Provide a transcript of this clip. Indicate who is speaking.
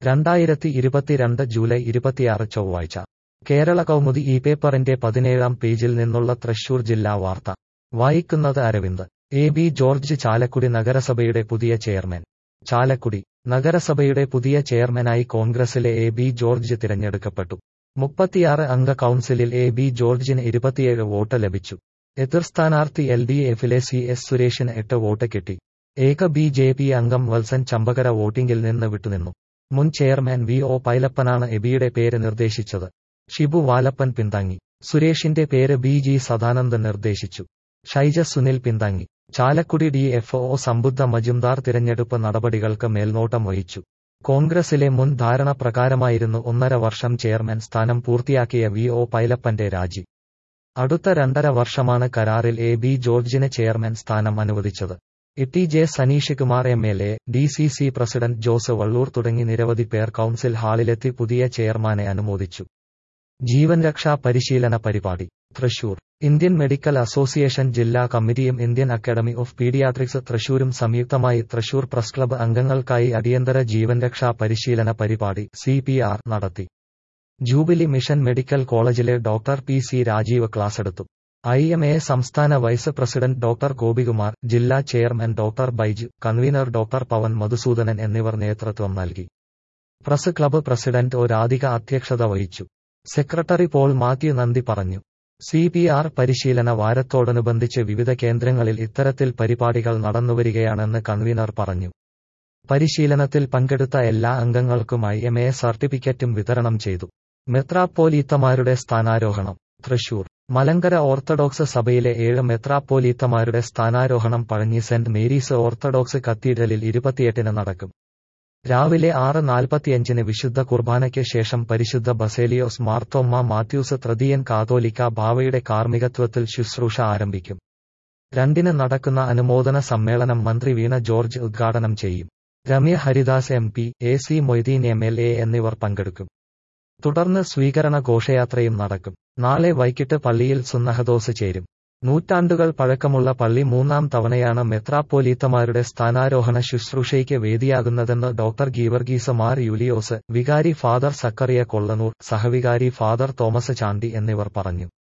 Speaker 1: രണ്ടായിരത്തി ഇരുപത്തിരണ്ട് ജൂലൈ ഇരുപത്തിയാറ് ചൊവ്വാഴ്ച കേരള കൗമുദി ഈ പേപ്പറിന്റെ പതിനേഴാം പേജിൽ നിന്നുള്ള തൃശൂർ ജില്ലാ വാർത്ത വായിക്കുന്നത് അരവിന്ദ് എ ബി ജോർജ് ചാലക്കുടി നഗരസഭയുടെ പുതിയ ചെയർമാൻ ചാലക്കുടി നഗരസഭയുടെ പുതിയ ചെയർമാനായി കോൺഗ്രസിലെ എ ബി ജോർജ് തിരഞ്ഞെടുക്കപ്പെട്ടു മുപ്പത്തിയാറ് അംഗ കൗൺസിലിൽ എ ബി ജോർജിന് ഇരുപത്തിയേഴ് വോട്ട് ലഭിച്ചു എതിർ സ്ഥാനാർത്ഥി എൽ ഡി എഫിലെ സി എസ് സുരേഷിന് എട്ട് വോട്ട് കിട്ടി ഏക ബി ജെ പി അംഗം വത്സൻ ചമ്പകര വോട്ടിംഗിൽ നിന്ന് വിട്ടുനിന്നു മുൻ ചെയർമാൻ വി ഒ പൈലപ്പനാണ് എബിയുടെ പേര് നിർദ്ദേശിച്ചത് ഷിബു വാലപ്പൻ പിന്താങ്ങി സുരേഷിന്റെ പേര് ബി ജി സദാനന്ദൻ നിർദ്ദേശിച്ചു ഷൈജ സുനിൽ പിന്താങ്ങി Chalakudy D F O Sambuddha Majumdar തിരഞ്ഞെടുപ്പ് നടപടികൾക്ക് മേൽനോട്ടം വഹിച്ചു കോൺഗ്രസിലെ മുൻ ധാരണ പ്രകാരമായിരുന്നു ഒന്നര വർഷം ചെയർമാൻ സ്ഥാനം പൂർത്തിയാക്കിയ വി ഒ പൈലപ്പന്റെ രാജി അടുത്ത രണ്ടര വർഷമാണ് കരാറിൽ എ ബി ജോർജിന് ചെയർമാൻ സ്ഥാനം അനുവദിച്ചത് E J Saneesh Kumar M L A D C C president Jose Vallur തുടങ്ങി നിരവധി പേർ കൌൺസിൽ ഹാളിലെത്തി പുതിയ ചെയർമാനെ അനുമോദിച്ചു ജീവൻ രക്ഷാ പരിശീലന പരിപാടി തൃശൂർ ഇന്ത്യൻ മെഡിക്കൽ അസോസിയേഷൻ ജില്ലാ കമ്മിറ്റിയും ഇന്ത്യൻ അക്കാദമി ഓഫ് പീഡിയാട്രിക്സ് തൃശൂരും സംയുക്തമായി തൃശൂർ പ്രസ് ക്ലബ്ബ് അംഗങ്ങൾക്കായി അടിയന്തര ജീവൻ രക്ഷാ പരിശീലന പരിപാടി സി നടത്തി ജൂബിലി മിഷൻ മെഡിക്കൽ കോളേജിലെ ഡോക്ടർ പി സി രാജീവ് ക്ലാസെടുത്തു ഐ എം എ സംസ്ഥാന വൈസ് പ്രസിഡന്റ് ഡോക്ടർ ഗോപികുമാർ ജില്ലാ chairman doctor Baiju convener doctor Pavan Madhusudanan എന്നിവർ നേതൃത്വം നൽകി press club president O Radhika അധ്യക്ഷത വഹിച്ചു സെക്രട്ടറി പോൾ മാത്യു നന്ദി പറഞ്ഞു സി പി ആർ പരിശീലന വാരത്തോടനുബന്ധിച്ച് വിവിധ കേന്ദ്രങ്ങളിൽ ഇത്തരത്തിൽ പരിപാടികൾ നടന്നുവരികയാണെന്ന് കൺവീനർ പറഞ്ഞു പരിശീലനത്തിൽ പങ്കെടുത്ത എല്ലാ അംഗങ്ങൾക്കുമായി എം എ സർട്ടിഫിക്കറ്റും വിതരണം ചെയ്തു മെത്രാപ്പോലീത്തമാരുടെ സ്ഥാനാരോഹണം തൃശൂർ മലങ്കര ഓർത്തഡോക്സ് സഭയിലെ ഏഴ് മെത്രാപ്പോലീത്തമാരുടെ സ്ഥാനാരോഹണം പഴഞ്ഞി സെന്റ് മേരീസ് ഓർത്തഡോക്സ് കത്തീഡ്രലിൽ ഇരുപത്തിയെട്ടിന് നടക്കും രാവിലെ ആറ് നാൽപ്പത്തിയഞ്ചിന് വിശുദ്ധ കുർബാനയ്ക്ക് ശേഷം പരിശുദ്ധ ബസേലിയോസ് മാർത്തോമ്മ മാത്യൂസ് തൃതീയൻ കാതോലിക്ക ബാവയുടെ കാർമ്മികത്വത്തിൽ ശുശ്രൂഷ ആരംഭിക്കും രണ്ടിന് നടക്കുന്ന അനുമോദന സമ്മേളനം മന്ത്രി വീണ ജോർജ് ഉദ്ഘാടനം ചെയ്യും Ramya Haridas M P A C Moideen M L A എന്നിവർ പങ്കെടുക്കും തുടർന്ന് സ്വീകരണ ഘോഷയാത്രയും നടക്കും നാളെ വൈകിട്ട് പള്ളിയിൽ സുന്നഹദോസ് ചേരും നൂറ്റാണ്ടുകൾ പഴക്കമുള്ള പള്ളി മൂന്നാം തവണയാണ് മെത്രാപ്പോലീത്തമാരുടെ സ്ഥാനാരോഹണ ശുശ്രൂഷയ്ക്ക് വേദിയാകുന്നതെന്ന് ഡോക്ടർ ഗീവർഗീസ് മാർ യുലിയോസ് വികാരി ഫാദർ സക്കറിയ കൊള്ളനൂർ സഹവികാരി ഫാദർ തോമസ് ചാണ്ടി എന്നിവർ പറഞ്ഞു